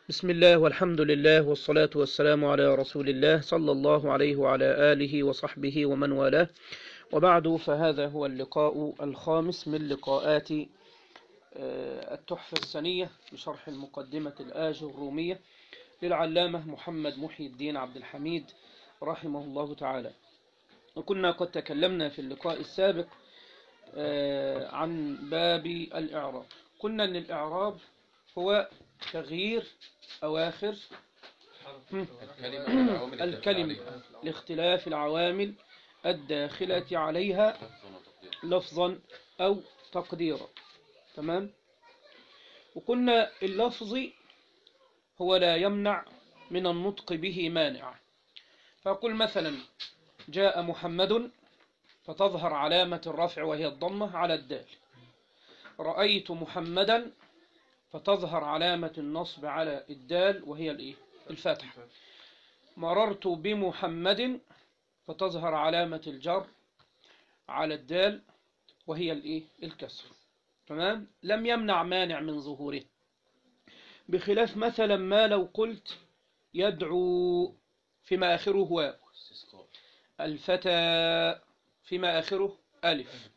بسم الله والحمد لله والصلاة والسلام على رسول الله صلى الله عليه وعلى آله وصحبه ومن والاه وبعد فهذا هو اللقاء الخامس من لقاءات آه، التحفة السنية بشرح المقدمة الآج الرومية للعلامة محمد محي الدين عبد الحميد رحمه الله تعالى وكنا قد تكلمنا في اللقاء السابق آه، عن باب الإعراب قلنا أن الإعراب هو تغيير أواخر الكلمة والعوامل الكلمة الداخلة لاختلاف العوامل الداخلة عليها عليها. لفظا أو تقديرا تمام وقلنا اللفظ هو لا يمنع من النطق به مانع فأقول مثلا جاء محمد فتظهر علامة الرفع وهي الضمة على الدال رأيت محمدا فتظهر علامة النصب على الدال وهي الإيه؟ الفتح مررت بمحمد فتظهر علامة الجر على الدال وهي الإيه؟ الكسر تمام لم يمنع مانع من ظهوره بخلاف مثلا ما لو قلت يدعو فيما آخره واو استسقاء. الفتى فيما آخره ألف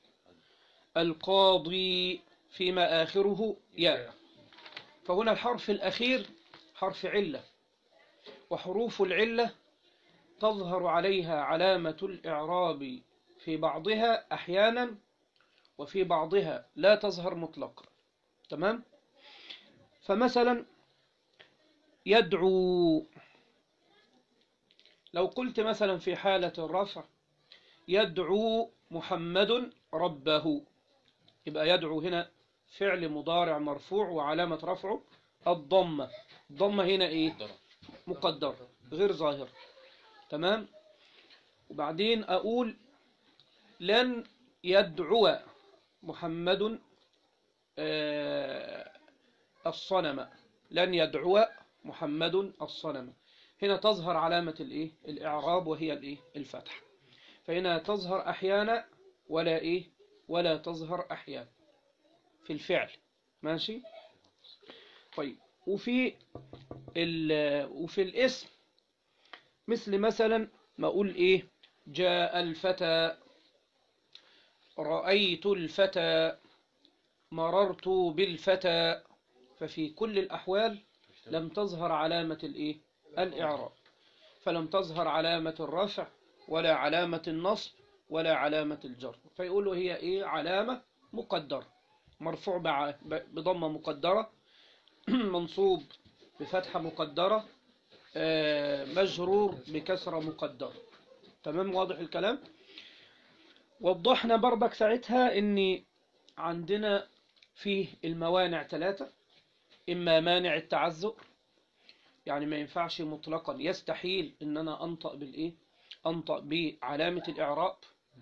القاضي فيما آخره ياء فهنا الحرف الأخير حرف علة وحروف العلة تظهر عليها علامة الإعراب في بعضها أحيانا وفي بعضها لا تظهر مطلقا تمام فمثلا يدعو لو قلت مثلا في حالة الرفع يدعو محمد ربه يبقى يدعو هنا فعل مضارع مرفوع وعلامة رفعه الضمة الضمة هنا ايه ضرب. مقدر غير ظاهر تمام وبعدين أقول لن يدعو محمد آه، الصنم لن يدعو محمد الصنم هنا تظهر علامة الايه الإعراب وهي الايه الفتح فهنا تظهر أحيانا ولا ايه ولا تظهر أحيانا في الفعل ماشي طيب وفي ال وفي الاسم مثل مثلا ما أقول إيه جاء الفتى رأيت الفتى مررت بالفتى ففي كل الأحوال لم تظهر علامة الإيه الإعراب فلم تظهر علامة الرفع ولا علامة النصب ولا علامة الجر فيقولوا هي إيه علامة مقدرة مرفوع بع- ب- بضمة مقدرة منصوب بفتحة مقدرة آه، مجرور بكسرة مقدرة تمام واضح الكلام وضحنا برضك ساعتها ان عندنا فيه الموانع ثلاثة اما مانع التعذر يعني ما ينفعش مطلقا يستحيل ان انا انطق بالايه انطق بعلامة الاعراب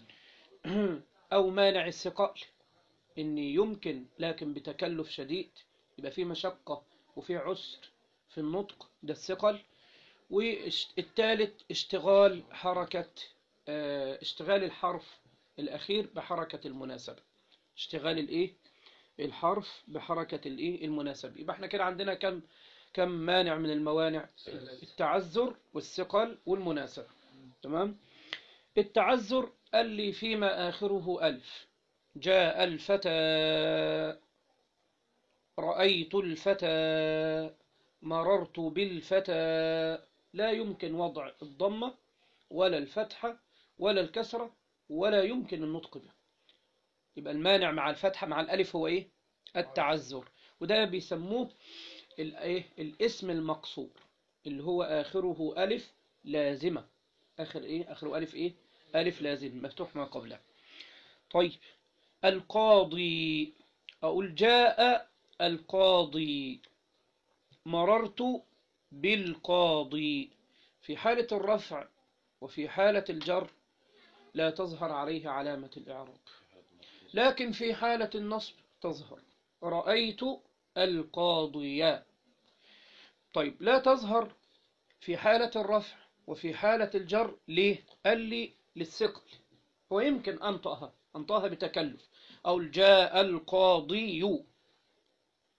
او مانع الثقل ان يمكن لكن بتكلف شديد يبقى فيه مشقة وفيه عسر في النطق ده الثقل والثالث اشتغال حركة آه، اشتغال الحرف الأخير بحركة المناسبة اشتغال الايه الحرف بحركة الايه المناسبة يبقى احنا كده عندنا كم كم مانع من الموانع التعذر والثقل والمناسبة تمام التعذر قال لي فيما آخره ألف جاء الفتى رأيت الفتى مررت بالفتى لا يمكن وضع الضمة ولا الفتحة ولا الكسرة ولا يمكن النطق بها يبقى المانع مع الفتحة مع الألف هو إيه التعذر وده بيسموه الإيه الاسم المقصور اللي هو آخره ألف لازمة آخر إيه آخره ألف إيه ألف لازم مفتوح ما قبله طيب القاضي أقول جاء القاضي مررت بالقاضي في حالة الرفع وفي حالة الجر لا تظهر عليه علامة الإعراب لكن في حالة النصب تظهر رأيت القاضي طيب لا تظهر في حالة الرفع وفي حالة الجر ليه؟ قال لي للثقل هو يمكن أنطقها أنطقها بتكلف أو جاء القاضي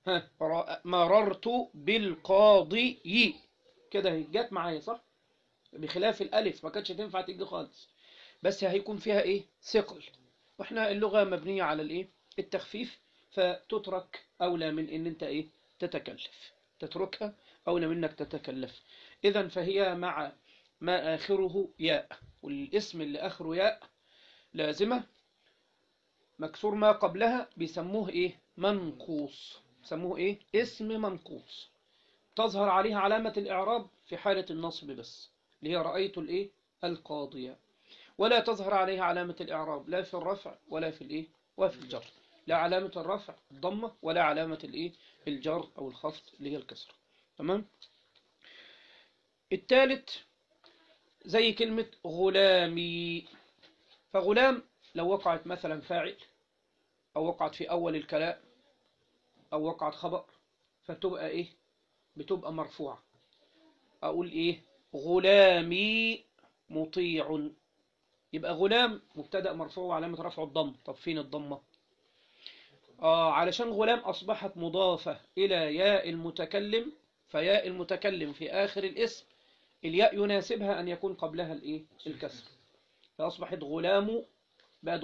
ها را- مررت بالقاضي كده هي جت معايا صح بخلاف الالف ما كانتش تنفع تيجي خالص بس هيكون فيها ايه ثقل واحنا اللغة مبنية على الايه التخفيف فتترك اولى من ان انت ايه تتكلف تتركها اولى منك تتكلف اذا فهي مع ما اخره ياء والاسم اللي اخره ياء لازمة مكسور ما قبلها بيسموه ايه منقوص سموه ايه اسم منقوص تظهر عليه علامة الإعراب في حالة النصب بس اللي هي رأيت الإيه القاضية ولا تظهر عليها علامة الإعراب لا في الرفع ولا في الإيه وفي الجر لا علامة الرفع الضمة ولا علامة الإيه الجر أو الخفض اللي هي الكسرة تمام الثالث زي كلمة غلامي فغلام لو وقعت مثلا فاعل أو وقعت في أول الكلام أو وقعت خبر فتبقى إيه بتبقى مرفوعة أقول إيه غلامي مطيع يبقى غلام مبتدأ مرفوع وعلامة رفعه الضم طب فين الضمة آه علشان غلام أصبحت مضافة إلى ياء المتكلم فياء المتكلم في آخر الاسم الياء يناسبها أن يكون قبلها الإيه الكسر فأصبحت غلام بقت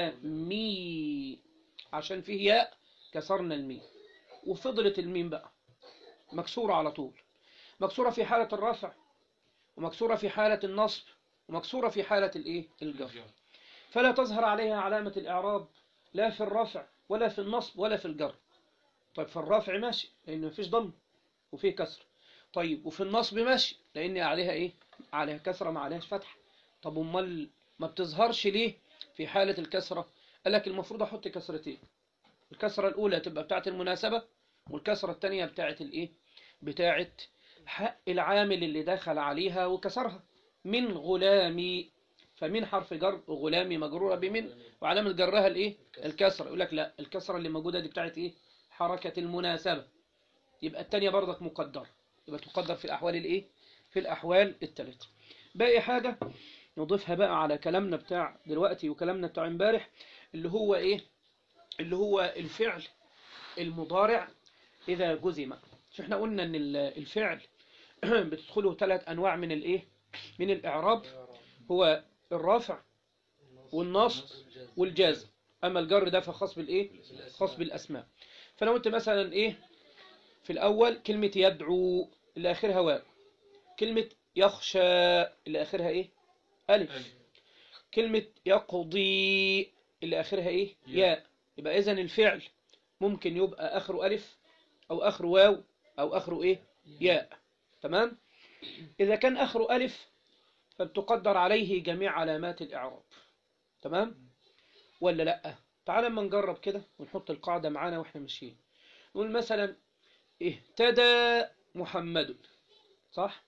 غلامي عشان فيه ياء كسرنا الميم وفضلت الميم بقى مكسورة على طول مكسورة في حالة الرفع ومكسورة في حالة النصب ومكسورة في حالة الإيه الجر فلا تظهر عليها علامة الإعراب لا في الرفع ولا في النصب ولا في الجر طيب في الرفع ماشي لأن مفيش ضم وفيه كسر طيب وفي النصب ماشي لأن عليها إيه عليها كسرة ما عليهاش فتح طب أمال ما بتظهرش ليه في حالة الكسرة قال لك المفروض أحط كسرتين الكسرة الأولى تبقى بتاعة المناسبة والكسرة الثانية بتاعة الإيه بتاعة حق العامل اللي دخل عليها وكسرها من غلامي فمن حرف جر غلامي مجرورة بمن وعلامة جرها الايه الكسرة يقول لك لا الكسرة اللي موجودة دي بتاعت ايه حركة المناسبة يبقى التانية برضك مقدرة يبقى تقدر في الأحوال الايه في الأحوال الثلاثة باقي حاجة نضيفها بقى على كلامنا بتاع دلوقتي وكلامنا بتاع امبارح اللي هو ايه اللي هو الفعل المضارع إذا جزم مش احنا قلنا ان ال- الفعل بتدخله ثلاث انواع من الايه من الاعراب هو الرافع والنصب والجازم اما الجر ده فخاص بالايه خاص بالاسماء فلو انت مثلا ايه في الاول كلمة يدعو اللي اخرها واو كلمة يخشى اللي اخرها ايه الف كلمة يقضي اللي اخرها ايه ياء يبقى اذا الفعل ممكن يبقى اخره الف او اخره واو او اخره ايه ياء تمام اذا كان اخره الف فبتقدر عليه جميع علامات الاعراب تمام ولا لا تعال اما نجرب كده ونحط القاعدة معانا واحنا ماشيين نقول مثلا اهتدى محمد صح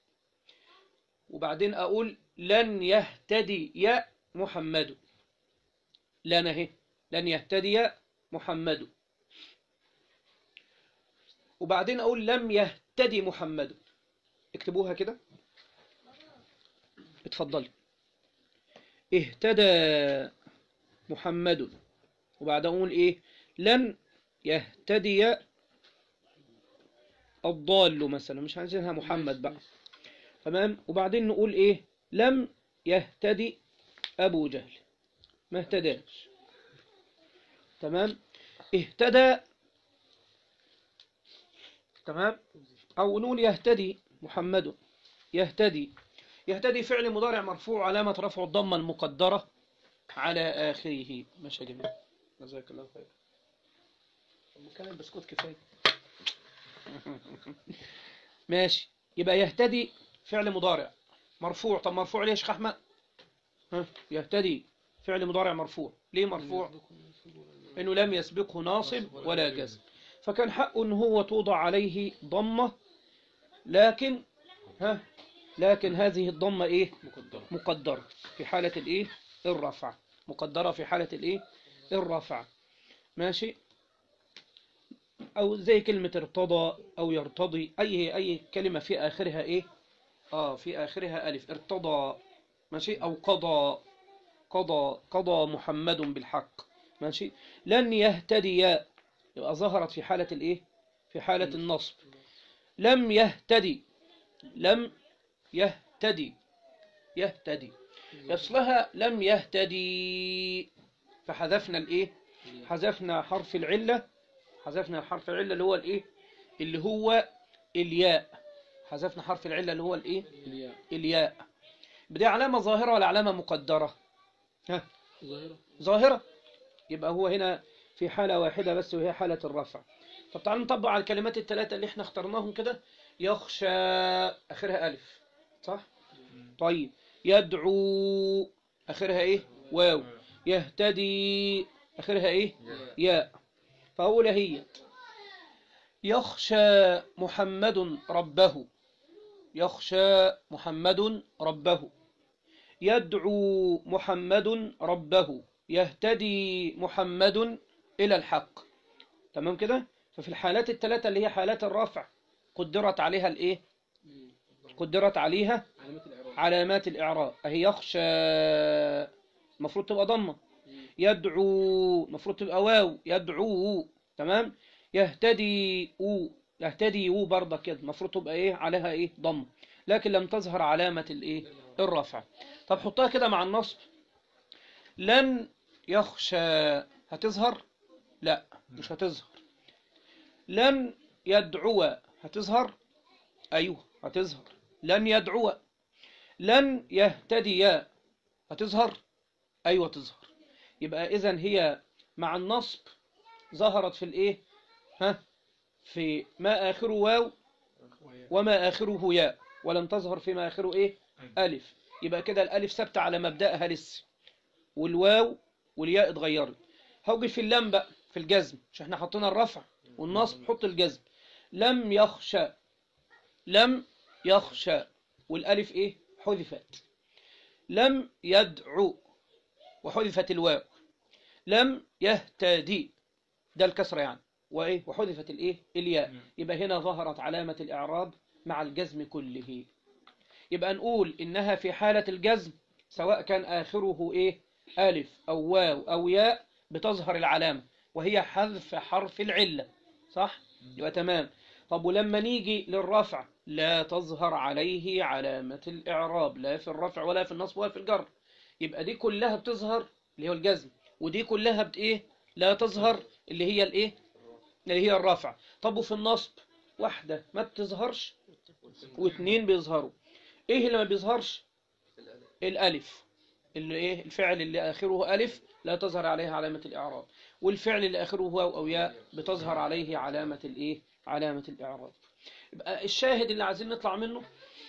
وبعدين اقول لن يهتدي يا محمد لن اهي لن يهتدي محمد وبعدين اقول لم يهتدي محمد اكتبوها كده اتفضلي اهتدى محمد وبعدين اقول ايه لن يهتدي الضال مثلا مش عايزينها محمد بقى تمام وبعدين نقول ايه لم يهتدي ابو جهل ما اهتداش تمام اهتدى تمام او نقول يهتدي محمد يهتدي يهتدي فعل مضارع مرفوع علامة رفع الضمة المقدرة على آخره ماشي يا جميل جزاك الله خير كان البسكوت كفاية ماشي يبقى يهتدي فعل مضارع مرفوع طب مرفوع ليه يا شيخ احمد ها يهتدي فعل مضارع مرفوع ليه مرفوع انه لم يسبقه ناصب ولا جزم فكان حقه ان هو توضع عليه ضمة لكن ها لكن هذه الضمة ايه مقدرة مقدرة في حالة الايه الرفع مقدرة في حالة الايه الرفع ماشي او زي كلمة ارتضى او يرتضي اي اي كلمة في اخرها ايه اه في اخرها الف ارتضى ماشي او قضى قضى قضى محمد بالحق ماشي لن يهتدي يبقى ظهرت في حالة الايه في حالة النصب لم يهتدي لم يهتدي يهتدي أصلها لم يهتدي فحذفنا الإيه حذفنا حرف العلة حذفنا حرف العلة اللي هو الإيه اللي هو الياء حذفنا حرف العلة اللي هو الإيه الياء الياء بدي علامة ظاهرة ولا علامة مقدرة ها ظاهرة ظاهرة يبقى هو هنا في حالة واحدة بس وهي حالة الرفع طب تعالوا نطبق على الكلمات الثلاثة اللي احنا اخترناهم كده يخشى آخرها ألف صح؟ طيب يدعو آخرها إيه؟ واو يهتدي آخرها إيه؟ ياء فأقول هي يخشى محمد ربه يخشى محمد ربه يدعو محمد ربه يهتدي محمد إلى الحق تمام كده ففي الحالات الثلاثة اللي هي حالات الرفع قدرت عليها الإيه قدرت عليها علامات الإعراب علامات الإعراب أهي يخشى المفروض تبقى ضمة يدعو المفروض تبقى واو يدعو تمام يهتدي او يهتدي او برضه كده المفروض تبقى ايه عليها ايه ضم لكن لم تظهر علامة الايه الرفع طب حطها كده مع النصب لن يخشى هتظهر لا مش هتظهر لن يدعو هتظهر ايوه هتظهر لن يدعو لن يهتدي هتظهر ايوه تظهر يبقى اذا هي مع النصب ظهرت في الايه ها في ما اخره واو وما اخره ياء ولم تظهر فيما اخره ايه الف يبقى كده الالف ثابته على مبدأها لسه والواو والياء اتغيرت هوجي في اللام بقى في الجزم مش احنا حطينا الرفع والنصب حط الجزم لم يخشى لم يخشى والالف ايه حذفت لم يدعو وحذفت الواو لم يهتدي ده الكسرة يعني وايه وحذفت الايه الياء يبقى هنا ظهرت علامة الإعراب مع الجزم كله يبقى نقول إنها في حالة الجزم سواء كان آخره إيه ألف أو واو أو ياء بتظهر العلامة وهي حذف حرف العلة صح؟ يبقى تمام طب ولما نيجي للرفع لا تظهر عليه علامة الإعراب لا في الرفع ولا في النصب ولا في الجر يبقى دي كلها بتظهر اللي هو الجزم ودي كلها بت إيه لا تظهر اللي هي الإيه اللي هي الرفع طب وفي النصب واحدة ما بتظهرش واثنين بيظهروا ايه اللي ما بيظهرش الالف اللي ايه الفعل اللي اخره الف لا تظهر عليه علامة الاعراب والفعل اللي اخره واو او ياء بتظهر عليه علامة الايه علامة الاعراب يبقى الشاهد اللي عايزين نطلع منه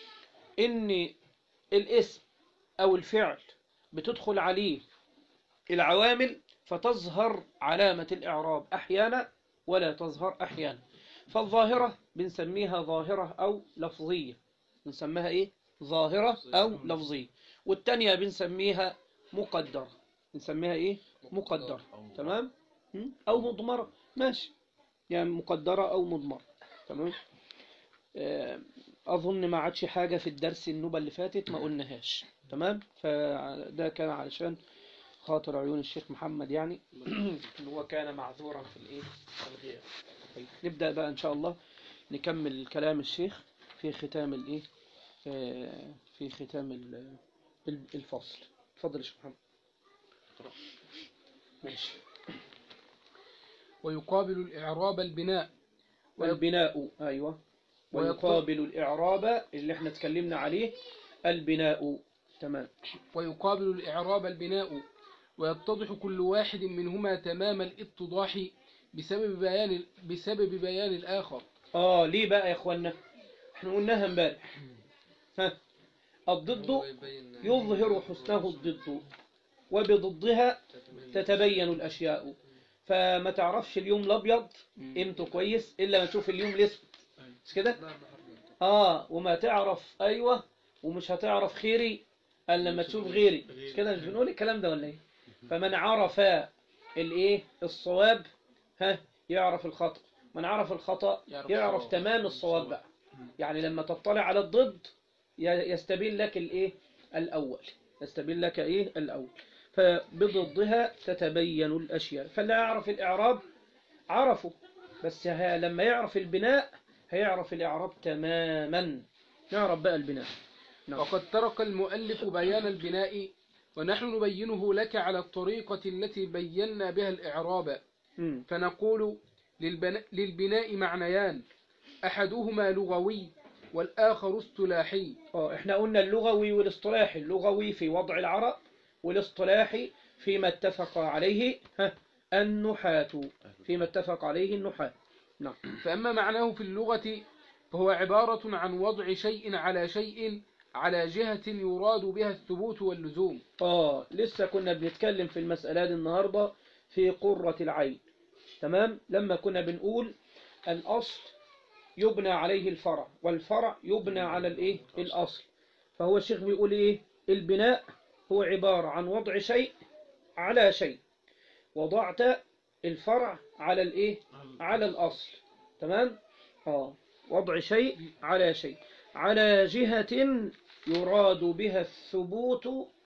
ان الاسم او الفعل بتدخل عليه العوامل فتظهر علامة الإعراب أحيانا ولا تظهر أحيانا فالظاهرة بنسميها ظاهرة أو لفظية بنسميها إيه؟ ظاهرة أو لفظية والتانية بنسميها مقدرة بنسميها إيه؟ مقدرة تمام؟ م? أو مضمرة ماشي يعني مقدرة أو مضمرة تمام؟ آه، أظن ما عادش حاجة في الدرس النوبة اللي فاتت ما قلناهاش تمام؟ فده كان علشان خاطر عيون الشيخ محمد يعني ان هو كان معذورا في الايه في الغياب طيب نبدا بقى ان شاء الله نكمل كلام الشيخ في ختام الايه آه، في ختام ال- ال- الفصل اتفضل يا شيخ محمد ماشي ويقابل الإعراب البناء والبناء ايوه ويقابل الاعراب اللي احنا اتكلمنا عليه البناء تمام ويقابل الإعراب البناء ويتضح كل واحد منهما تمام الاتضاح بسبب بيان بسبب بيان الآخر اه ليه بقى يا اخوانا احنا قلناها امبارح ها الضد يظهر حسنه الضد وبضدها تتبين الأشياء فما تعرفش اليوم الأبيض قيمته كويس إلا ما تشوف اليوم الأسود مش كده؟ آه وما تعرف أيوة ومش هتعرف خيري إلا لما تشوف غيري مش كده مش بنقول الكلام ده ولا إيه؟ فمن عرف الإيه الصواب ها يعرف الخطأ من عرف الخطأ يعرف يعرف الصواب. تمام الصواب بقى يعني لما تطلع على الضد ي- يستبين لك الايه الاول يستبين لك ايه الاول فبضدها تتبين الاشياء فاللي يعرف الاعراب عرفوا بس ها لما يعرف البناء هيعرف الإعراب تماما يعرف بقى البناء نعم. وقد ترك المؤلف بيان البناء ونحن نبينه لك على الطريقة التي بينا بها الإعراب مم. فنقول للبناء, للبناء معنيان أحدهما لغوي والآخر اصطلاحي اه احنا قلنا اللغوي والاصطلاحي اللغوي في وضع العرب والاصطلاحي فيما اتفق عليه ها النحاة فيما اتفق عليه النحاة نعم فأما معناه في اللغة فهو عبارة عن وضع شيء على شيء على جهة يراد بها الثبوت واللزوم اه لسه كنا بنتكلم في المسألة دي النهاردة في قرة العين تمام لما كنا بنقول الأصل يبنى عليه الفرع والفرع يبنى على الايه الأصل فهو الشيخ بيقول ايه البناء هو عبارة عن وضع شيء على شيء وضعت الفرع على الايه على الأصل تمام اه وضع شيء على شيء على جهة يراد بها الثبوت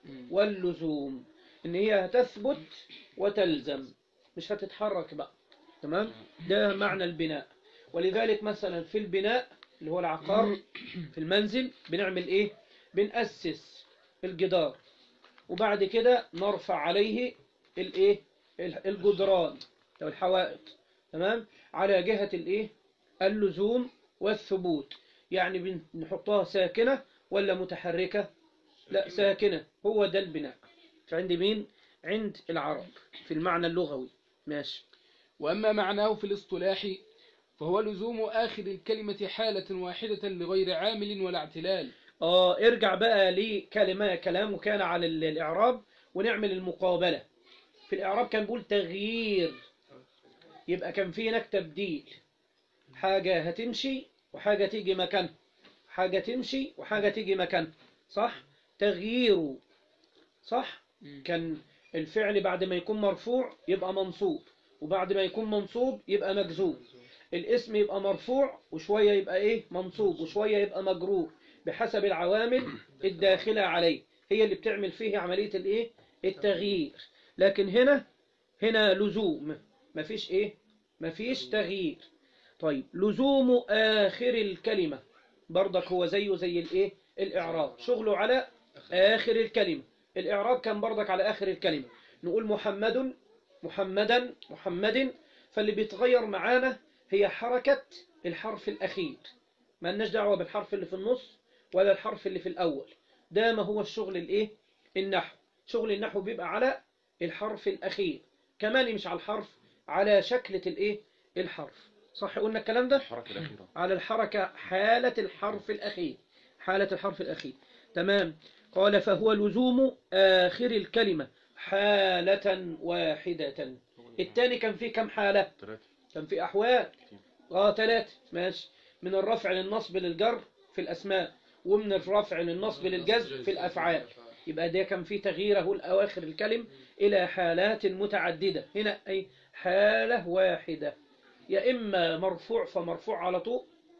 واللزوم ان هي هتثبت وتلزم مش هتتحرك بقى تمام ده معنى البناء ولذلك مثلا في البناء اللي هو العقار في المنزل بنعمل ايه بنأسس الجدار وبعد كده نرفع عليه الايه الجدران او الحوائط تمام على جهة الايه اللزوم والثبوت يعني بنحطها ساكنة ولا متحركة لا ساكنة هو ده البناء عند مين عند العرب في المعنى اللغوي ماشي وأما معناه في الاصطلاح فهو لزوم آخر الكلمة حالة واحدة لغير عامل ولا اعتلال اه ارجع بقى لكلمة كلامه كان على ال- الإعراب ونعمل المقابلة في الإعراب كان بيقول تغيير يبقى كان في هناك تبديل حاجة هتمشي وحاجة تيجي مكانها حاجة تمشي وحاجة تيجي مكانها صح تغيير صح كان الفعل بعد ما يكون مرفوع يبقى منصوب وبعد ما يكون منصوب يبقى مجزوم الاسم يبقى مرفوع وشوية يبقى ايه منصوب وشوية يبقى مجرور بحسب العوامل الداخلة عليه هي اللي بتعمل فيه عملية الايه التغيير لكن هنا هنا لزوم مفيش ايه مفيش تغيير طيب لزوم آخر الكلمة برضك هو زيه زي الايه الإعراب شغله على آخر الكلمة الإعراب كان برضك على آخر الكلمة نقول محمد محمدا محمد فاللي بيتغير معانا هي حركة الحرف الأخير ما لناش دعوة بالحرف اللي في النص ولا الحرف اللي في الأول ده ما هو الشغل الإيه النحو شغل النحو بيبقى على الحرف الأخير كمان مش على الحرف على شكلة الإيه الحرف صح قلنا الكلام ده الحركة الأخيرة على الحركة حالة الحرف الأخير حالة الحرف الأخير تمام قال فهو لزوم آخر الكلمة حالة واحدة الثاني كان فيه كم حالة ثلاثة كان في أحوال اه ثلاثة ماشي من الرفع للنصب للجر في الأسماء ومن الرفع للنصب للجزم في الأفعال يبقى ده كان في تغييره الأواخر الكلم إلى حالات متعددة هنا أي حالة واحدة يا إما مرفوع فمرفوع على طول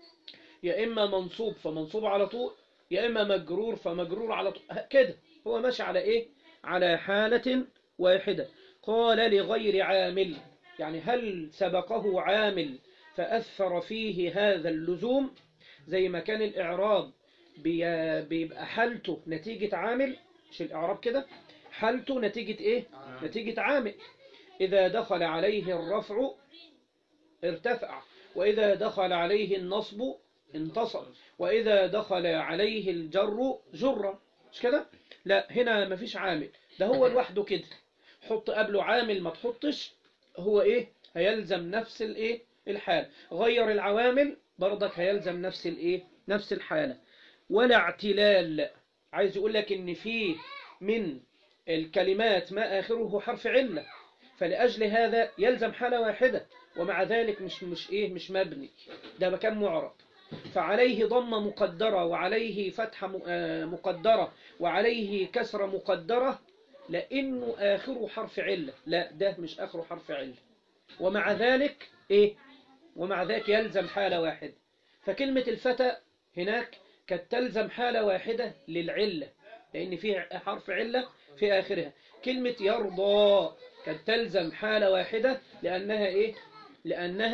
يا إما منصوب فمنصوب على طول يا إما مجرور فمجرور على طول كده هو ماشي على إيه على حالة واحدة قال لغير عامل يعني هل سبقه عامل فأثر فيه هذا اللزوم زي ما كان الإعراب بي- بيبقى حالته نتيجة عامل مش الإعراب كده حالته نتيجة إيه نتيجة عامل إذا دخل عليه الرفع ارتفع وإذا دخل عليه النصب انتصر وإذا دخل عليه الجر جر مش كده لا هنا مفيش عامل ده هو لوحده كده حط قبله عامل ما تحطش هو ايه هيلزم نفس الايه الحال غير العوامل برضك هيلزم نفس الايه نفس الحالة ولا اعتلال عايز يقول لك ان في من الكلمات ما آخره حرف علة فلأجل هذا يلزم حالة واحدة ومع ذلك مش مش ايه مش مبني ده مكان معرب فعليه ضمة مقدرة وعليه فتحة م- آه مقدرة وعليه كسرة مقدرة لأنه آخره حرف علة لا ده مش آخره حرف علة ومع ذلك إيه ومع ذلك يلزم حالة واحدة فكلمة الفتى هناك كانت تلزم حالة واحدة للعلة لأن فيه حرف علة في آخرها كلمة يرضى كانت تلزم حالة واحدة لأنها إيه لأنها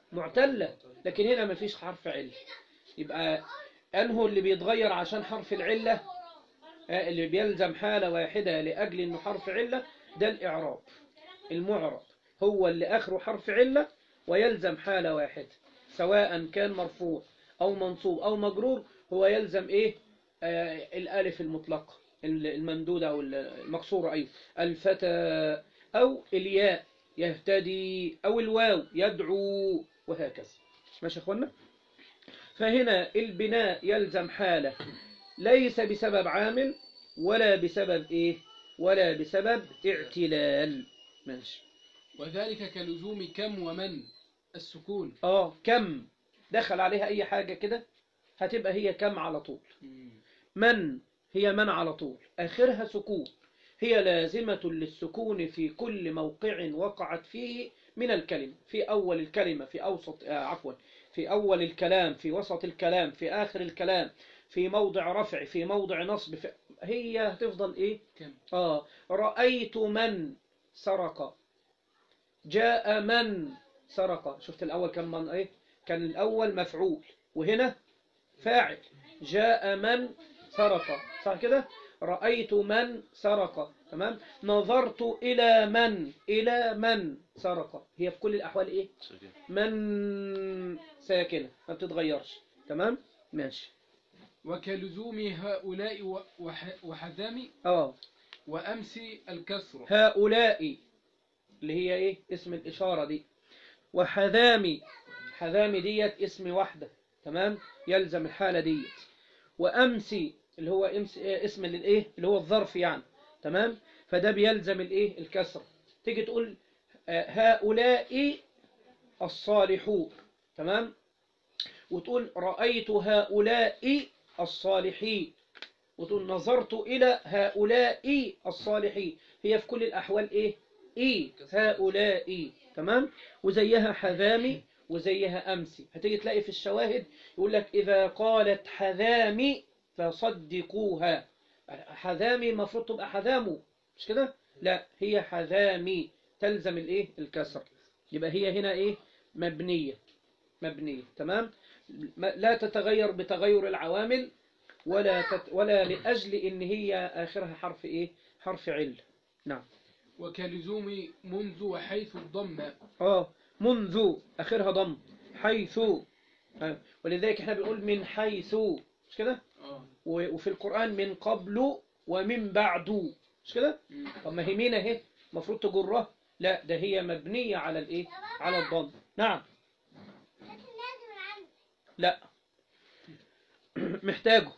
معتلة لكن هنا مفيش حرف علة يبقى أنه اللي بيتغير عشان حرف العلة آه، اللي بيلزم حالة واحدة لأجل أنه حرف علة ده الإعراب المعرب هو اللي آخره حرف علة ويلزم حالة واحدة سواء كان مرفوع أو منصوب أو مجرور هو يلزم إيه آه الألف المطلقة الممدودة أو المقصورة أيوة الفتى أو الياء يهتدي أو الواو يدعو وهكذا ماشي يا أخوانا فهنا البناء يلزم حالة ليس بسبب عامل ولا بسبب إيه ولا بسبب اعتلال ماشي وذلك كلزوم كم ومن السكون اه كم دخل عليها أي حاجة كده هتبقى هي كم على طول من هي من على طول آخرها سكون هي لازمة للسكون في كل موقع وقعت فيه من الكلمة في أول الكلمة في أوسط آه عفوا في أول الكلام في وسط الكلام في آخر الكلام في موضع رفع في موضع نصب في هي هتفضل إيه كم آه رأيت من سرق جاء من سرق شفت الأول كان من إيه كان الأول مفعول وهنا فاعل جاء من سرق صح كده رأيت من سرق تمام نظرت إلى من إلى من سرق هي في كل الأحوال إيه من ساكنة ما بتتغيرش تمام ماشي وكلزوم هؤلاء و- وح- وحذام اه وأمس الكسر هؤلاء اللي هي ايه اسم الإشارة دي وحذامي حذامي ديت اسم واحدة تمام يلزم الحالة ديت وأمسي اللي هو امس إيه اسم للايه اللي هو الظرف يعني تمام فده بيلزم الايه الكسر تيجي تقول آه، هؤلاء الصالحون تمام وتقول رأيت هؤلاء الصالحين وتقول نظرت إلى هؤلاء الصالحين هي في كل الأحوال إيه إيه هؤلاء تمام وزيها حذامي وزيها أمسي هتيجي تلاقي في الشواهد يقول لك إذا قالت حذامي فصدقوها حذامي المفروض تبقى حذامو مش كده لا هي حذامي تلزم الإيه الكسر يبقى هي هنا إيه مبنية مبنية تمام ما- لا تتغير بتغير العوامل ولا تت ولا لأجل إن هي آخرها حرف إيه حرف عل نعم وكلزوم منذ وحيث الضم آه منذ آخرها ضم حيث آه. ولذلك احنا بنقول من حيث مش كده آه. و- وفي القرآن من قبل ومن بعد مش كده مم. طب ما هي مين اهي المفروض تجرها لا ده هي مبنية على الايه على الضم نعم لا محتاجه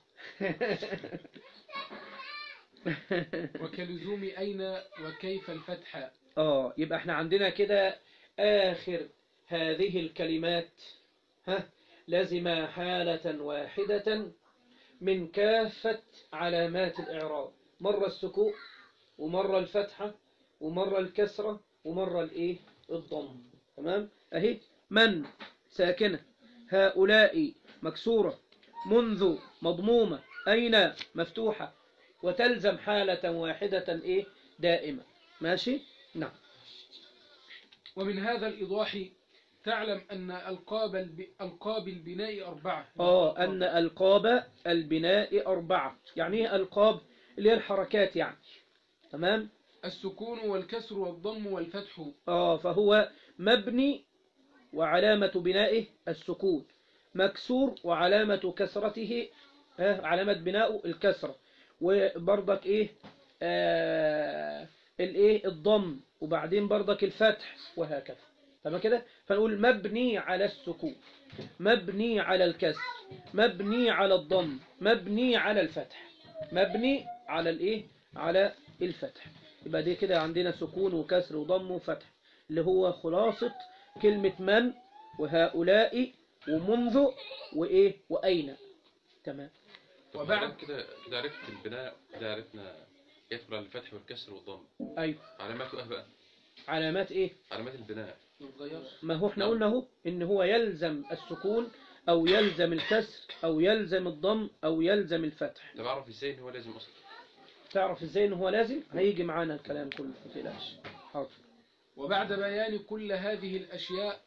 وكلزوم أين وكيف الفتح اه يبقى احنا عندنا كده آخر هذه الكلمات ها لازم حالة واحدة من كافة علامات الإعراب مرة السكون ومرة الفتحة ومرة الكسرة ومرة الإيه الضم تمام أهي من ساكنة هؤلاء مكسورة منذ مضمومة أين مفتوحة وتلزم حالة واحدة إيه دائمة ماشي نعم ومن هذا الإيضاح تعلم أن ألقاب الب... ألقاب البناء أربعة آه أن ألقاب البناء أربعة يعني إيه ألقاب اللي هي الحركات يعني تمام السكون والكسر والضم والفتح آه فهو مبني وعلامة بنائه السكون مكسور وعلامة كسرته آه علامة بناءه الكسرة وبرضك إيه آه الإيه الضم وبعدين برضك الفتح وهكذا تمام كده فنقول مبني على السكون مبني على الكسر مبني على الضم مبني على الفتح مبني على الايه على الفتح يبقى دي كده عندنا سكون وكسر وضم وفتح اللي هو خلاصة كلمة من وهؤلاء ومنذ وايه واين تمام وبعد كده كده عرفت البناء كده عرفنا يدخل على الفتح والكسر والضم ايوه علاماته ايه بقى علامات ايه علامات البناء ما تغيرش ما هو احنا نعم. قلنا اهو ان هو يلزم السكون او يلزم الكسر او يلزم الضم او يلزم الفتح طب اعرف ازاي ان هو لازم اصلا تعرف ازاي ان هو لازم هيجي معانا الكلام كله ما تقلقش حاضر وبعد بيان كل هذه الأشياء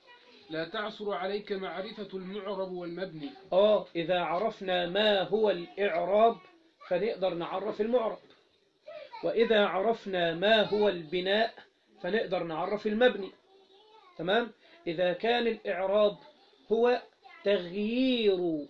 لا تعصر عليك معرفة المعرب والمبني اه إذا عرفنا ما هو الإعراب فنقدر نعرف المعرب وإذا عرفنا ما هو البناء فنقدر نعرف المبني تمام إذا كان الإعراب هو تغيير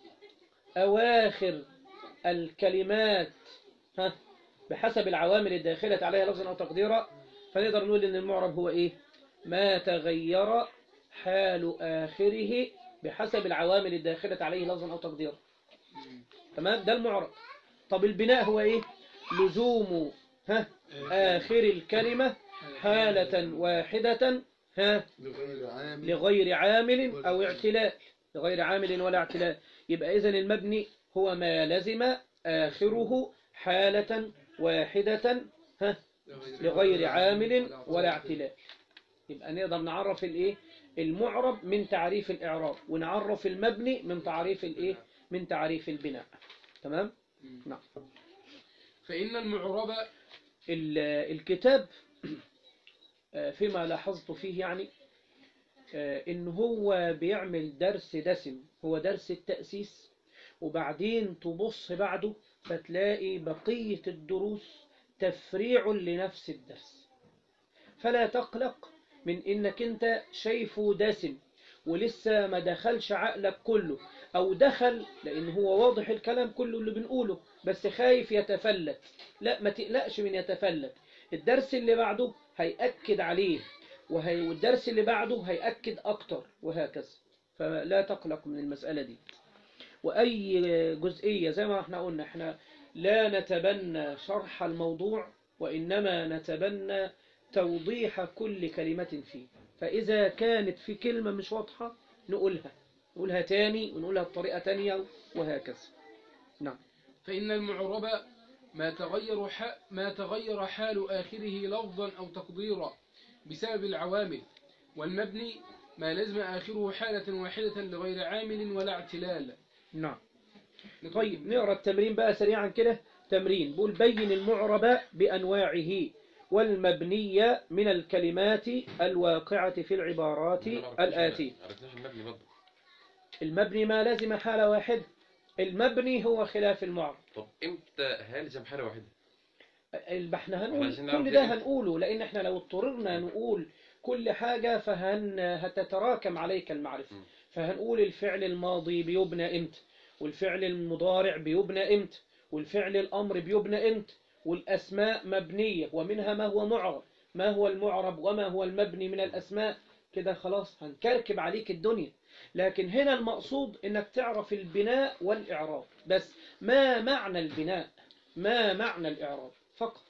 أواخر الكلمات ها بحسب العوامل الداخلة عليها لفظا أو تقديرا فنقدر نقول إن المعرب هو إيه ما تغير حال آخره بحسب العوامل الداخلة عليه لفظا أو تقديرا تمام ده المعرب طب البناء هو إيه لزوم ها آخر الكلمة حالة واحدة ها لغير عامل لغير عامل أو اعتلاء لغير عامل ولا اعتلاء يبقى إذن المبني هو ما لزم آخره حالة واحدة ها لغير عامل ولا اعتلاء يبقى نقدر نعرف الايه المعرب من تعريف الإعراب ونعرف المبني من تعريف الايه من تعريف البناء تمام نعم فإن المعرب ال- الكتاب آه، فيما لاحظت فيه يعني آه، إن هو بيعمل درس دسم هو درس التأسيس وبعدين تبص بعده فتلاقي بقية الدروس تفريع لنفس الدرس فلا تقلق من إنك أنت شايفه دسم ولسه ما دخلش عقلك كله أو دخل لأن هو واضح الكلام كله اللي بنقوله بس خايف يتفلت لا ما تقلقش من يتفلت الدرس اللي بعده هيأكد عليه وهي والدرس اللي بعده هيأكد أكتر وهكذا فلا تقلق من المسألة دي وأي جزئية زي ما احنا قلنا احنا لا نتبنى شرح الموضوع وإنما نتبنى توضيح كل كلمة فيه فإذا كانت في كلمة مش واضحة نقولها نقولها تاني ونقولها بطريقة تانية وهكذا نعم فإن المعرب ما تغير ح... ما تغير حال آخره لفظا أو تقديرا بسبب العوامل والمبني ما لزم آخره حالة واحدة لغير عامل ولا اعتلال نعم طيب نقرأ التمرين بقى سريعا كده تمرين بقول بين المعرب بأنواعه والمبنية من الكلمات الواقعة في العبارات الآتية ما عرفناش المبني برضه المبني ما لازم حالة واحدة المبني هو خلاف المعرب طب امتى هالزم حاله واحده؟ ال- احنا احنا هنقول عايزين نعرف كل ده ليه. هنقوله لأن احنا لو اضطررنا نقول كل حاجة فهن هتتراكم عليك المعرفة م. فهنقول الفعل الماضي بيبنى امتى والفعل المضارع بيبنى امتى والفعل الأمر بيبنى امتى والأسماء مبنية ومنها ما هو معرب ما هو المعرب وما هو المبني من الأسماء كده خلاص هنكركب عليك الدنيا لكن هنا المقصود انك تعرف البناء والإعراب بس ما معنى البناء ما معنى الإعراب فقط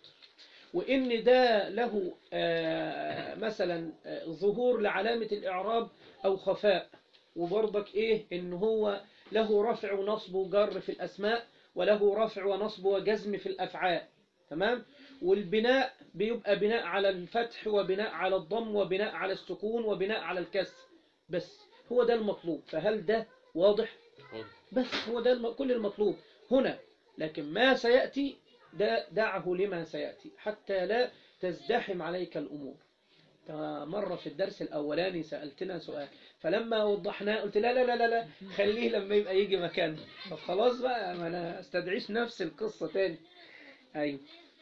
وإن ده له آه، مثلا آه، ظهور لعلامة الإعراب أو خفاء وبرضك إيه إن هو له رفع ونصب وجر في الأسماء وله رفع ونصب وجزم في الأفعال تمام والبناء بيبقى بناء على الفتح وبناء على الضم وبناء على السكون وبناء على الكسر بس هو ده المطلوب فهل ده واضح واضح. بس هو ده الم- كل المطلوب هنا لكن ما سيأتي ده دعه لما سيأتي حتى لا تزدحم عليك الأمور أنت مرة في الدرس الأولاني سألتنا سؤال فلما وضحناه قلت لا لا لا لا, لا خليه لما يبقى يجي مكانه طب خلاص بقى ما أنا استدعيش نفس القصة تاني أيوة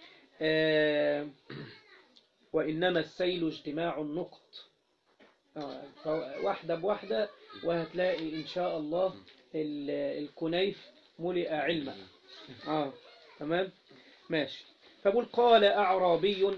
آه وإنما السيل اجتماع النقط آه، فو- واحدة بواحدة وهتلاقي إن شاء الله ال- الكنيف ملئ علما آه تمام ماشي فقول قال أعرابي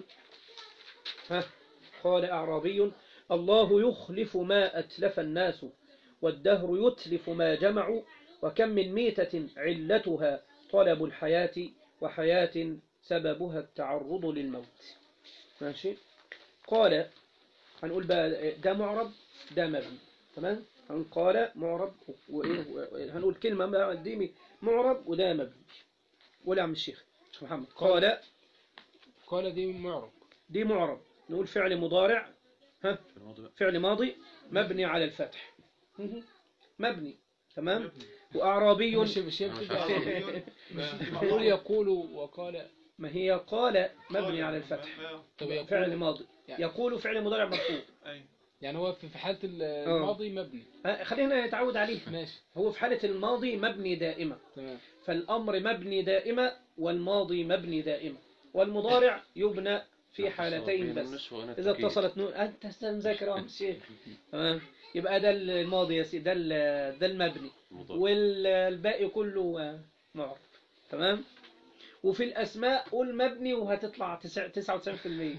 ها قال أعرابي الله يخلف ما أتلف الناس والدهر يتلف ما جمعوا وكم من ميتة علتها طلب الحياة وحياة سببها التعرض للموت ماشي قال هنقول بقى ده معرب ده مبني تمام هنقول قال معرب وإيه هنقول كلمة بقى دي معرب وده مبني قول يا عم الشيخ شيخ محمد قال قال دي معرب دي معرب نقول فعل مضارع ها في الموضوع بقى. فعل ماضي مبني على الفتح مبني تمام وأعرابي مش مش هي مش بتبقى عارف. يقول يقول وقال ما هي قال مبني على الفتح طب يقول فعل ماضي يعني- يقول فعل مضارع مرفوع أي يعني هو في في حالة ال- آه. الماضي مبني آه، خلينا نتعود عليه ماشي هو في حالة الماضي مبني دائما تمام فالأمر مبني دائما والماضي مبني دائما والمضارع يبنى في حالتين بس إذا اتصلت نون أنت مذاكر يا عم الشيخ تمام يبقى ده الماضي يا سيدي ده ال- ده المبني والباقي كله آه، معرب تمام وفي الأسماء قول مبني وهتطلع تسع- 99%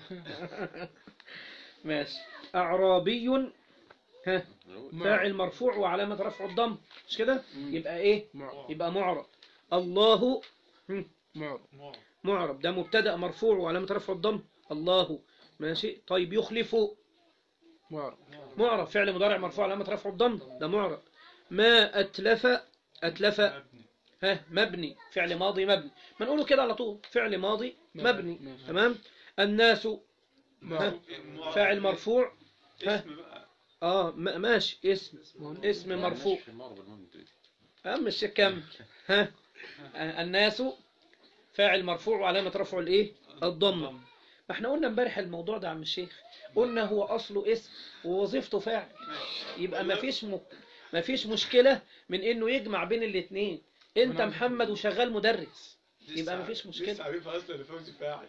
ماشي أعرابي ها فاعل مرفوع وعلامة رفعه الضم مش كده مم. يبقى إيه معرب يبقى معرب الله هم، معرب معرب ده مبتدأ مرفوع وعلامة رفعه الضم الله ماشي طيب يخلف معرب معرب فعل مضارع مرفوع علامة رفعه الضم ده معرب ما أتلف أتلف ها مبني فعل ماضي مبني ما نقوله كده على طول فعل ماضي مبني ماشي. تمام الناس معرب فاعل مرفوع ها. اسم بقى اه م- ماشي اسم اسم مرفوع أهم الشيء كم ها الناس فاعل مرفوع وعلامة رفعه الايه الضمة ما احنا قلنا امبارح الموضوع ده يا عم الشيخ قلنا هو اصله اسم ووظيفته فاعل يبقى ما فيش م... ما فيش مشكلة من انه يجمع بين الاثنين انت نعم. محمد وشغال مدرس يبقى لسه- مفيش مشكلة. لسه عارفها اصلا اللي فوزي فاعل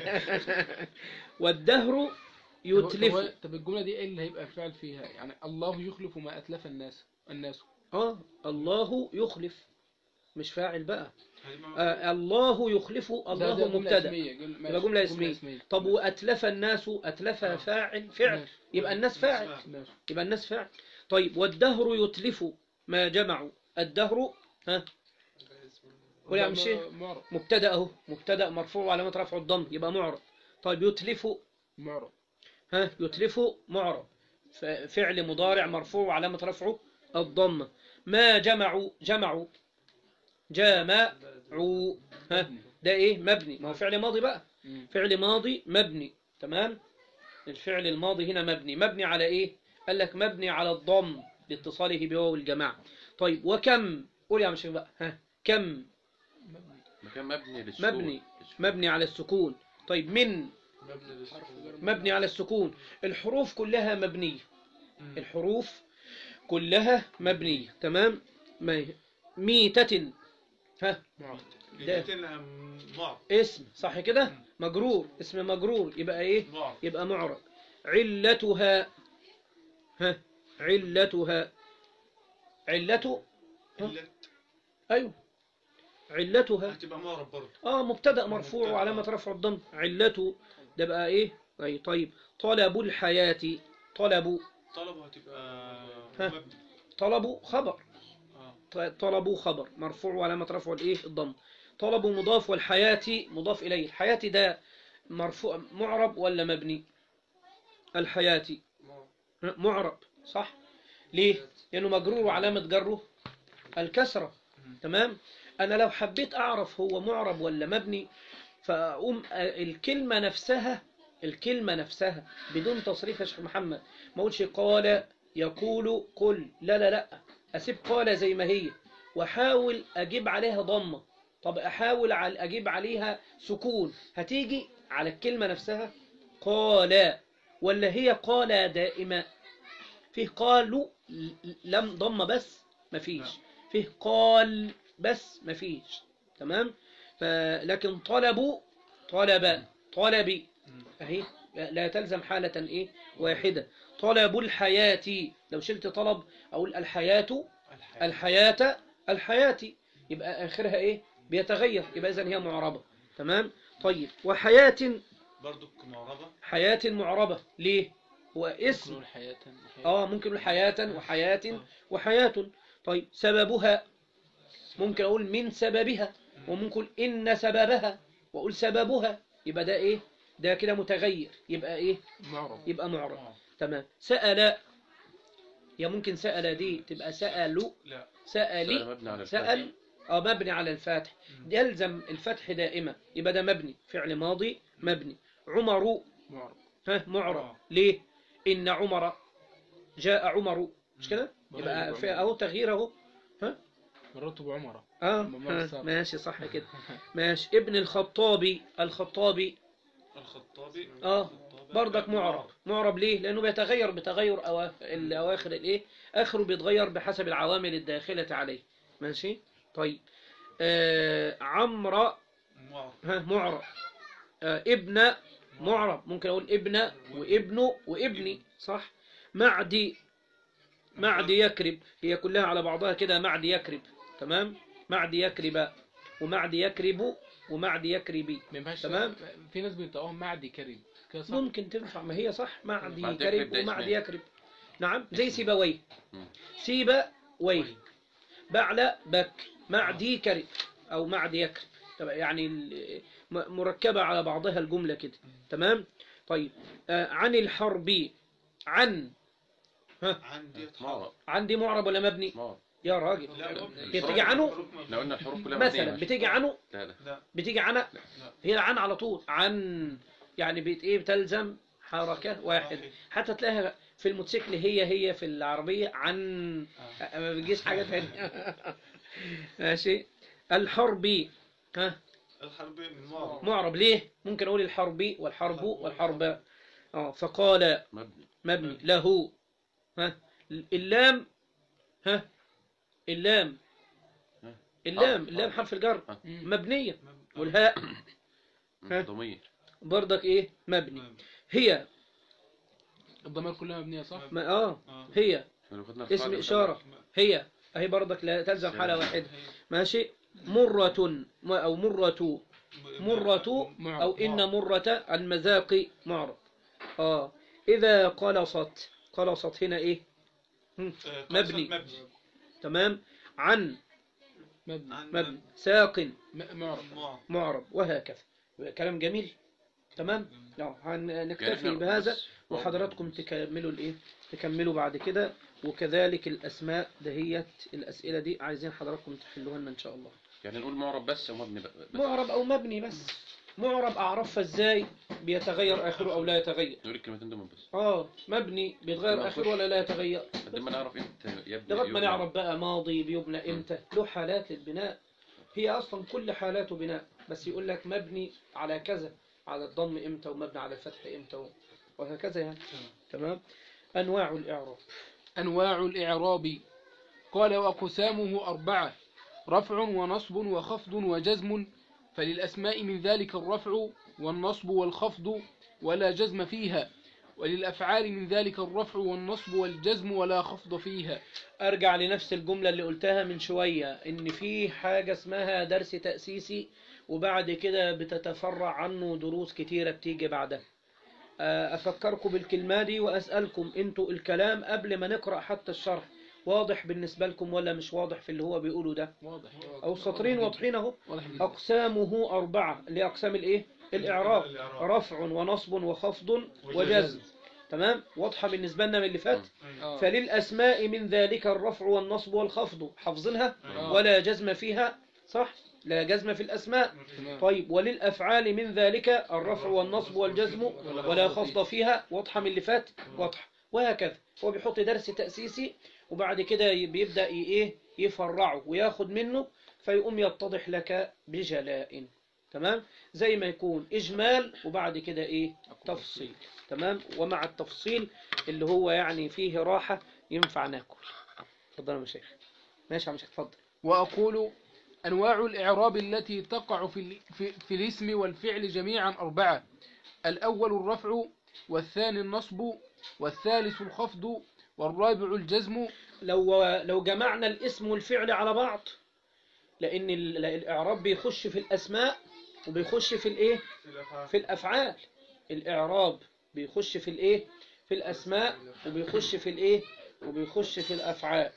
والدهر هو- يتلف هو- طب الجملة دي ايه اللي هيبقى فعل فيها يعني الله يخلف ما أتلف الناس الناس اه الله يخلف مش فاعل بقى آه الله يخلف ده- ده الله جملة مبتدا اسمية، جملة- ماشي، يبقى جملة اسمية طب وأتلف الناس أتلف آه. فاعل فعل ماشي. يبقى الناس فاعل ماشي. يبقى الناس فاعل طيب والدهر يتلف ما جمعوا الدهر ها قول يا عم ده الشيخ. معرب مبتدا اهو مبتدا مرفوع وعلامه رفعه الضم يبقى معرب طيب يتلف معرب ها يتلف معرب ف- فعل مضارع مرفوع وعلامه رفعه الضمه ما جمعوا جمعوا جمعوا ها ده ايه مبني ما هو فعل ماضي بقى مم. فعل ماضي مبني تمام الفعل الماضي هنا مبني مبني على ايه قال لك مبني على الضم لاتصاله بواو الجماعه طيب وكم قول يا مشيخ بقى ها كم مكان مبني للسكون مبني مبني على السكون طيب من مبني على السكون الحروف كلها مبنية الحروف كلها مبنية تمام ما ميتة ها معرب ده. لقيتنا معرض اسم صح كده مجرور اسم مجرور يبقى ايه معرض يبقى معرب علتها ها علتها علته علت ايوه علتها هتبقى معرض برضه اه مبتدا مرفوع مبتدأ. وعلامه رفع الضم علته ده بقى ايه اي طيب طلب الحياه طلبوا طلبه هتبقى ها. مبني طلبوا خبر اه ط- طلبوا خبر مرفوع وعلامه رفعه الايه الضم طلبوا مضاف والحياه مضاف اليه الحياه ده مرفوع معرب ولا مبني الحياه معرب صح ليه لانه مجرور وعلامه جره الكسره تمام انا لو حبيت اعرف هو معرب ولا مبني فاقوم الكلمه نفسها الكلمه نفسها بدون تصريف يا شيخ محمد ما اقولش قال يقول قل لا لا لا اسيب قال زي ما هي واحاول اجيب عليها ضمه طب احاول على اجيب عليها سكون هتيجي على الكلمه نفسها قال ولا هي قال دائما فيه قالوا ل- لم ضمه بس مفيش فيه قال بس مفيش تمام فلكن طلبوا طلب طلبي اهي لا تلزم حالة ايه واحدة طلب الحياة لو شلت طلب اقول الحياة الحياة الحياة يبقى اخرها ايه بيتغير يبقى اذا هي معربة تمام طيب وحياة برضه معربة حياة معربة ليه هو اسم نقول حياة اه ممكن نقول حياة وحياة وحياة طيب سببها ممكن اقول من سببها وممكن أقول ان سببها واقول سببها يبقى ده ايه ده كده متغير يبقى ايه معرب يبقى معرب تمام سأل يا ممكن سأل دي تبقى سألوا لا سألي سأل مبني على الفتح سأل اه مبني على الفاتح يلزم الفتح دائما يبقى ده مبني فعل ماضي مبني عمر معرب ها معرب آه. ليه إن عمر جاء عمر مش كده مم. يبقى في اهو تغيير اهو مررت بعمرة اه ممر ها، السابق. ماشي صح كده ماشي ابن الخطابي الخطابي الخطابي آه. الخطابي برضك معرب معرب ليه لانه بيتغير بتغير أوا- الاواخر الايه اخره بيتغير بحسب العوامل الداخله عليه ماشي طيب آه عمرو معرب ها معرب آه ابن معرب ممكن اقول ابن وابنه وابني صح معدي معدي يكرب هي كلها على بعضها كده معدي يكرب تمام معدي يكرب ومعدي يكرب ومعدي يكربي ما ينفعش تمام. في ناس بينطقوهم معدي كريم كده صح ممكن تنفع ما هي صح معدي معدي يكرب يكرب ده ومعدي اسمين. يكرب نعم زي سيبويه مم. سيبويه بعلى بك معدي كرب او معدي يكرب طبعا يعني ال- م- مركبة على بعضها الجملة كده تمام طيب آه عن الحرب عن عندي معرب عندي معرب ولا مبني معرب يا راجل لا هي بتيجي عنه لو قلنا الحروف كلها مثلا مبنية. بتيجي عنه لا لا لا بتيجي عن هي عن على طول عن يعني بت ايه بتلزم حركة واحد حتى تلاقيها في الموتوسيكل هي هي في العربية عن ما بتجيش حاجة تانية ماشي الحربي ها الحربين من معرب معرب ليه ممكن اقول الحربي والحرب والحرب اه فقال مبني مبني له ها اللام ها اللام ها. اللام آه. اللام حرف الجر آه. مبنية والهاء ها. ضمير برضك ايه مبني هي الضمائر كلها مبنيه صح ما اه آه. هي لو خدنا اسم القاعدة إشارة هي اهي برضك لا تلزم حالة واحدة ماشي مرة م- أو مرة مرة معرب. أو إن مرة المذاق معرض آه إذا قلصت قلصت هنا إيه هم، آه، مبني. مبني تمام عن مبني عن مبني ساق م- معرب معرب معرب وهكذا يبقى كلام جميل تمام لا يعني هنكتفي إحنا بهذا بس- وحضراتكم تكملوا الايه تكملوا بعد كده وكذلك الاسماء دهيت الاسئله دي عايزين حضراتكم تحلوها لنا ان شاء الله يعني نقول معرب بس ومبني بس معرب او مبني بس معرب اعرفها ازاي بيتغير اخره او لا يتغير نقول الكلمتين دول بس اه مبني بيتغير اخره ولا لا يتغير قد ما نعرف امتى يبني لغايه ما يبنى. نعرف بقى ماضي بيبنى امتى له حالات للبناء هي اصلا كل حالاته بناء بس يقول لك مبني على كذا على الضم امتى ومبني على الفتح امتى وهكذا يعني تمام انواع الاعراب أنواع الإعراب قال وأقسامه أربعة رفع ونصب وخفض وجزم فللأسماء من ذلك الرفع والنصب والخفض ولا جزم فيها وللأفعال من ذلك الرفع والنصب والجزم ولا خفض فيها ارجع لنفس الجملة اللي قلتها من شوية ان في حاجة اسمها درس تأسيسي وبعد كده بتتفرع عنه دروس كتيرة بتيجي بعدها آه، افكركم بالكلمة دي واسألكم انتوا الكلام قبل ما نقرأ حتى الشرح واضح بالنسبة لكم ولا مش واضح في اللي هو بيقوله ده واضح او سطرين واضحين اهو واضح جدا اقسامه اربعة اللي هي اقسام الايه الاعراب الإعراب. رفع ونصب وخفض وجزم تمام واضحة بالنسبة لنا من اللي فات آه. فللأسماء من ذلك الرفع والنصب والخفض حافظينها آه. ولا جزم فيها صح لا جزم في الأسماء تمام. طيب وللأفعال من ذلك الرفع والنصب والجزم ولا خفض فيها واضحة من اللي فات واضحة وهكذا هو بيحط درس تأسيسي وبعد كده ي- بيبدأ ي- ايه يفرعه وياخد منه فيقوم يتضح لك بجلاء تمام زي ما يكون إجمال وبعد كده ايه تفصيل تمام ومع التفصيل اللي هو يعني فيه راحة ينفع ناكل اتفضل يا مشايخ ماشي يا مشايخ اتفضل وأقول أنواع الإعراب التي تقع في, ال- في, في الاسم والفعل جميعا أربعة الأول الرفع والثاني النصب والثالث الخفض والرابع الجزم لو لو جمعنا الاسم والفعل على بعض لأن ال- الإعراب بيخش في الأسماء وبيخش في الإيه في الأفعال في الأفعال الإعراب بيخش في الإيه في الأسماء وبيخش في الإيه وبيخش في الأفعال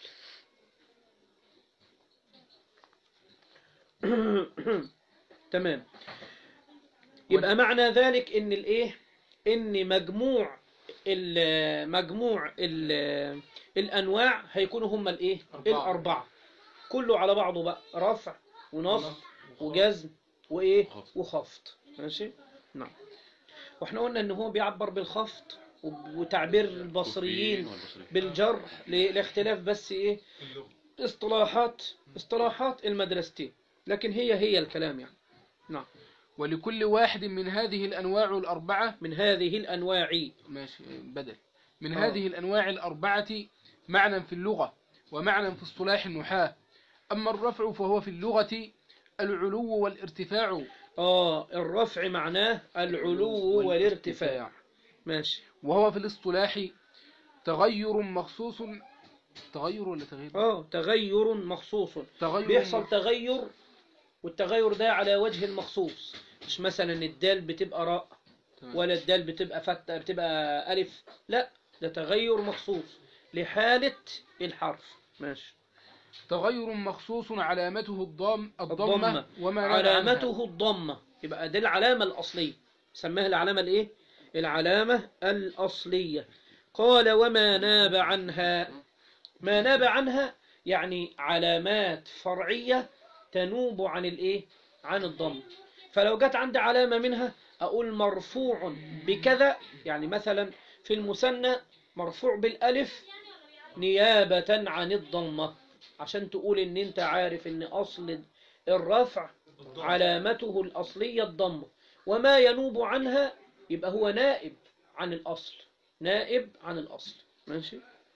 تمام يبقى معنى ذلك ان الايه ان مجموع ال مجموع ال الانواع هيكونوا هم الايه أربعة. الاربعه كله على بعضه بقى رفع ونصب وجزم وايه خفض. وخفض ماشي نعم واحنا قلنا ان هو بيعبر بالخفض وب- وتعبير البصريين والبصريين. بالجر ل- لاختلاف بس ايه اللغة اصطلاحات اصطلاحات المدرستين لكن هي هي الكلام يعني نعم ولكل واحد من هذه الأنواع الأربعة من هذه الأنواع ماشي بدل من آه. هذه الأنواع الأربعة معنى في اللغة ومعنى في اصطلاح النحاة أما الرفع فهو في اللغة العلو والارتفاع آه الرفع معناه العلو والارتفاع ماشي وهو في الاصطلاح تغير مخصوص تغير ولا تغيير؟ آه تغير مخصوص تغير بيحصل مخ- تغير والتغير ده على وجه المخصوص مش مثلا الدال بتبقى راء تمام. ولا الدال بتبقى فتة بتبقى ألف لا ده تغير مخصوص لحالة الحرف ماشي تغير مخصوص علامته الضم الضمة. الضمة وما نبع عنها. علامته الضمة يبقى دي العلامة الأصلية سماها العلامة الإيه؟ العلامة الأصلية قال وما ناب عنها ما ناب عنها يعني علامات فرعية تنوب عن الإيه؟ عن الضم فلو جت عندي علامة منها أقول مرفوع بكذا يعني مثلا في المثنى مرفوع بالألف نيابة عن الضمة عشان تقول إن أنت عارف إن أصل الرفع علامته الأصلية الضمة وما ينوب عنها يبقى هو نائب عن الأصل نائب عن الأصل ماشي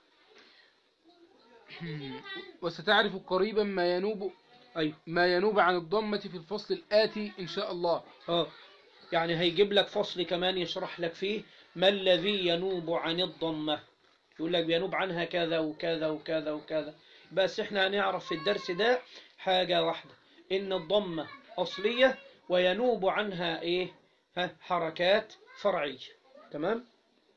وستعرف قريبا ما ينوب أيوه ما ينوب عن الضمة في الفصل الآتي إن شاء الله اه يعني هيجيب لك فصل كمان يشرح لك فيه ما الذي ينوب عن الضمة يقول لك بينوب عنها كذا وكذا وكذا وكذا بس احنا هنعرف في الدرس ده حاجة واحدة ان الضمة أصلية وينوب عنها ايه ها حركات فرعية تمام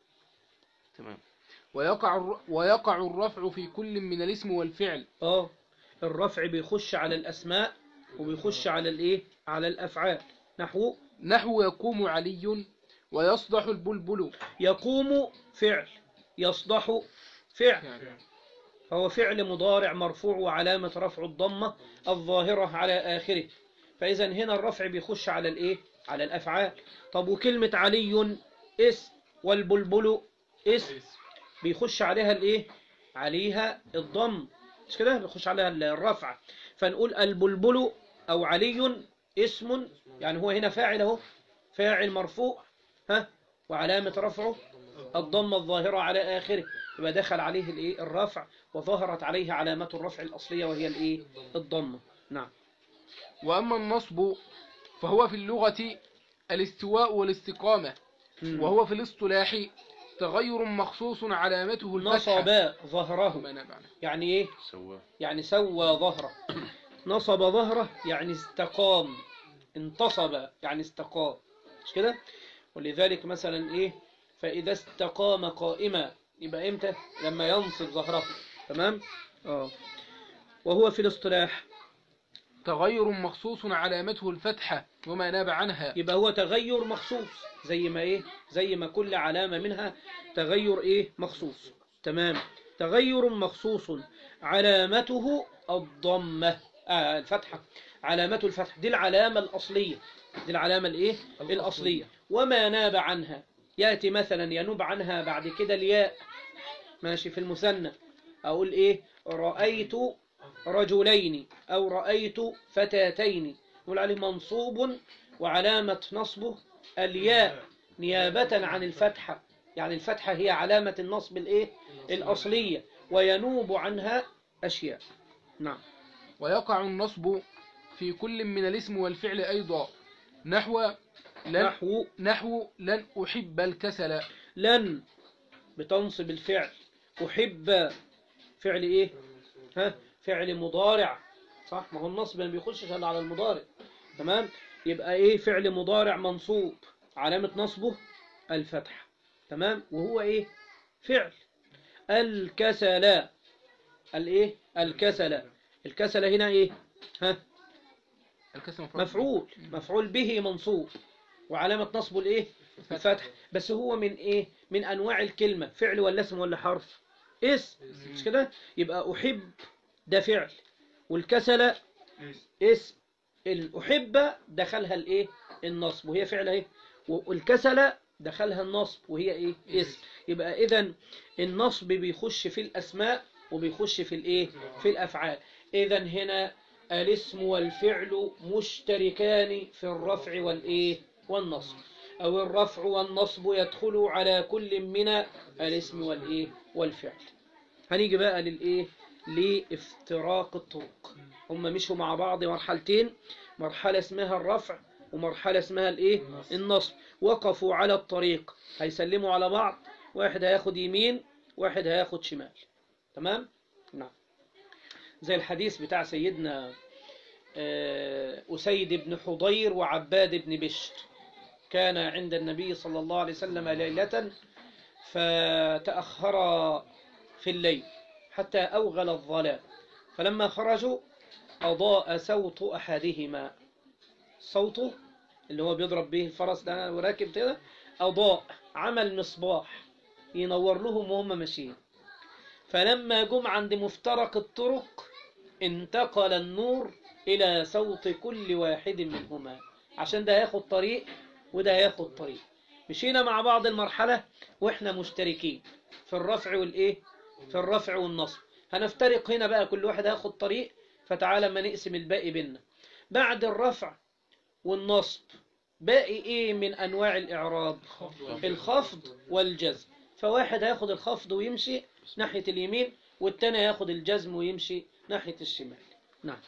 تمام ويقع الر- ويقع الرفع في كل من الاسم والفعل اه الرفع بيخش على الأسماء وبيخش على الايه على الأفعال نحو نحو يقوم علي ويصدح البلبل يقوم فعل يصدح فعل هو فعل مضارع مرفوع وعلامة رفع الضمة الظاهرة على آخره فإذا هنا الرفع بيخش على الإيه؟ على الأفعال طب وكلمة علي اسم والبلبل اسم بيخش عليها الإيه؟ عليها الضم مش كده بيخش عليها الرفع فنقول البلبل أو علي اسم يعني هو هنا فاعل أهو فاعل مرفوع ها وعلامة رفعه الضمة الظاهرة على آخره يبقى دخل عليه الإيه؟ الرفع وظهرت عليه علامة الرفع الأصلية وهي الإيه؟ الضمة نعم وأما النصب فهو في اللغة الاستواء والاستقامة مم. وهو في الاصطلاح تغير مخصوص علامته الفتحة نصب ظهره ما نبع عنه. يعني إيه؟ سواه يعني سوى ظهره نصب ظهره يعني استقام انتصب يعني استقام مش كده ولذلك مثلا ايه فإذا استقام قائما يبقى امتى لما ينصب ظهره تمام اه وهو في الاصطلاح تغير مخصوص علامته الفتحة وما ناب عنها يبقى هو تغير مخصوص زي ما ايه زي ما كل علامة منها تغير ايه مخصوص تمام تغير مخصوص علامته الضمة آه الفتحة علامته الفتحة دي العلامة الأصلية دي العلامة الايه الأصلية وما ناب عنها يأتي مثلا ينوب عنها بعد كده الياء ماشي في المثنى أقول ايه رأيت رجلين أو رأيت فتاتين نقول عليه منصوب وعلامة نصبه الياء نيابة عن الفتحة يعني الفتحة هي علامة النصب الايه الأصلية وينوب عنها أشياء نعم ويقع النصب في كل من الاسم والفعل أيضا نحو لن, نحو نحو لن أحب الكسل لن بتنصب الفعل أحب فعل إيه ها فعل مضارع صح ما هو النصب ما بيخشش إلا على المضارع تمام يبقى إيه فعل مضارع منصوب علامة نصبه الفتحة تمام وهو إيه فعل الكسل الإيه الكسل الكسل هنا إيه ها الكسل مفعول مفعول مفعول به منصوب وعلامة نصبه الايه الفتح بس هو من ايه من انواع الكلمة فعل ولا اسم ولا حرف اسم مش كده يبقى احب ده فعل والكسل اسم الاحب دخلها الايه النصب وهي فعل اهي والكسل دخلها النصب وهي ايه اسم يبقى اذا النصب بيخش في الاسماء وبيخش في الايه في الافعال اذا هنا الاسم والفعل مشتركان في الرفع والإيه والنصب أو الرفع والنصب يدخل على كل من الاسم والإيه والفعل هنيجي بقى للإيه لافتراق الطرق هم مشوا مع بعض مرحلتين مرحلة اسمها الرفع ومرحلة اسمها الإيه النصب وقفوا على الطريق هيسلموا على بعض واحد هياخد يمين واحد هياخد شمال تمام نعم زي الحديث بتاع سيدنا آه، أسيد بن حضير وعباد بن بشر كان عند النبي صلى الله عليه وسلم ليلة فتأخر في الليل حتى أوغل الظلام فلما خرجوا أضاء صوت أحدهما صوته اللي هو بيضرب به الفرس ده وراكب كده أضاء عمل مصباح ينور لهم وهم ماشيين فلما جم عند مفترق الطرق انتقل النور إلى صوت كل واحد منهما عشان ده ياخد طريق وده ياخد طريق مشينا مع بعض المرحلة واحنا مشتركين في الرفع والايه في الرفع والنصب هنفترق هنا بقى كل واحد هياخد طريق فتعالى ما نقسم الباقي بينا بعد الرفع والنصب باقي ايه من انواع الاعراب الخفض والجزم فواحد هياخد الخفض ويمشي ناحية اليمين والتاني هياخد الجزم ويمشي ناحية الشمال نعم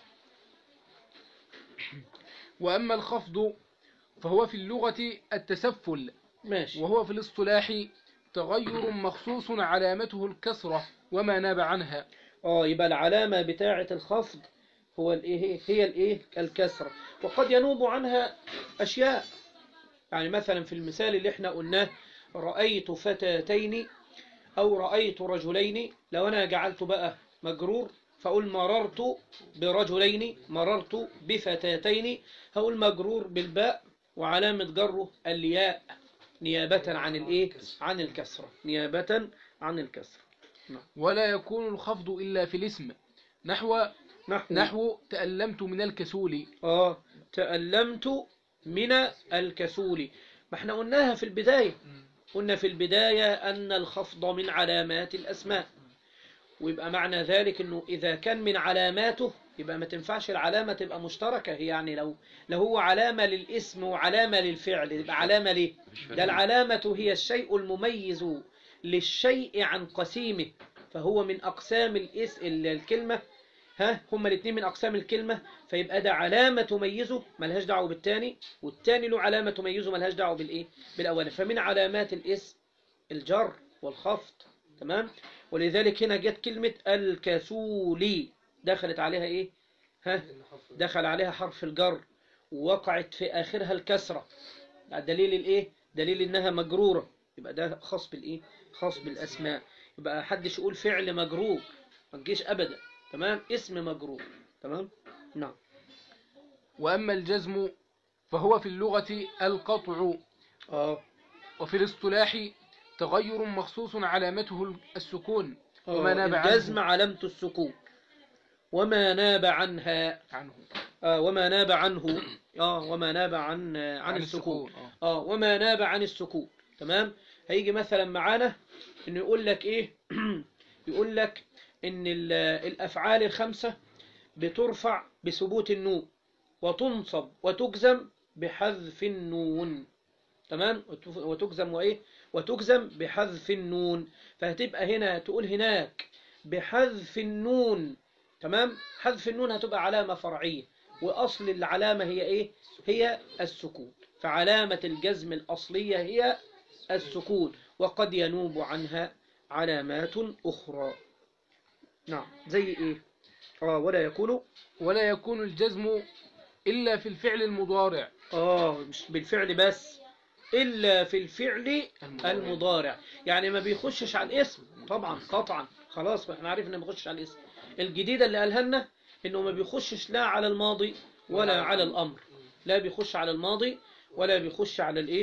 وأما الخفض فهو في اللغة التسفل ماشي وهو في الاصطلاح تغير مخصوص علامته الكسرة وما ناب عنها اه يبقى العلامة بتاعة الخفض هو الايه هي الايه الكسرة وقد ينوب عنها اشياء يعني مثلا في المثال اللي احنا قلناه رأيت فتاتين او رأيت رجلين لو انا جعلت بقى مجرور فأقول مررت برجلين مررت بفتاتين هقول مجرور بالباء وعلامة جره الياء نيابة عن الايه عن الكسرة نيابة عن الكسرة ولا يكون الخفض إلا في الاسم نحو نحو نحو تألمت من الكسول اه تألمت من الكسول ما احنا قلناها في البداية قلنا في البداية أن الخفض من علامات الأسماء ويبقى معنى ذلك أنه إذا كان من علاماته يبقى ما تنفعش العلامة تبقى مشتركة يعني لو لو هو علامة للاسم وعلامة للفعل يبقى علامة ليه مش فاهم. ده العلامة هي الشيء المميز للشيء عن قسيمه فهو من أقسام الإس الكلمة ها هما الاثنين من أقسام الكلمة فيبقى ده علامة تميزه ملهاش دعوة بالتاني والتاني له علامة تميزه ملهاش دعوة بالإيه بالأول فمن علامات الاسم الجر والخفض تمام ولذلك هنا جت كلمة الكسولي دخلت عليها إيه ها دخل عليها حرف الجر ووقعت في آخرها الكسرة دليل الإيه دليل إنها مجرورة يبقى ده خاص بالإيه خاص بالأسماء يبقى حدش يقول فعل مجرور ما تجيش أبدا تمام اسم مجرور تمام نعم وأما الجزم فهو في اللغة القطع اه وفي الاصطلاح تغير مخصوص علامته السكون وما ناب عنه. الجزم علامة السكون وما ناب عنها عنه آه وما ناب عنه اه وما ناب عن عن, السكون آه. اه وما ناب عن السكون تمام هيجي مثلا معانا انه يقول لك ايه يقول لك ان ال- الافعال الخمسه بترفع بثبوت النون وتنصب وتجزم بحذف النون تمام وت- وتجزم وايه وتجزم بحذف النون فهتبقى هنا تقول هناك بحذف النون تمام حذف النون هتبقى علامه فرعيه واصل العلامه هي ايه هي السكون فعلامه الجزم الاصليه هي السكون وقد ينوب عنها علامات أخرى نعم زي إيه آه ولا يكون ولا يكون الجزم إلا في الفعل المضارع آه مش بالفعل بس إلا في الفعل المضارع. المضارع يعني ما بيخشش على الاسم طبعا قطعا خلاص ما احنا عارفين انه ما بيخشش على الاسم الجديدة اللي قالها لنا انه ما بيخشش لا على الماضي ولا على الامر لا بيخش على الماضي ولا بيخش على الايه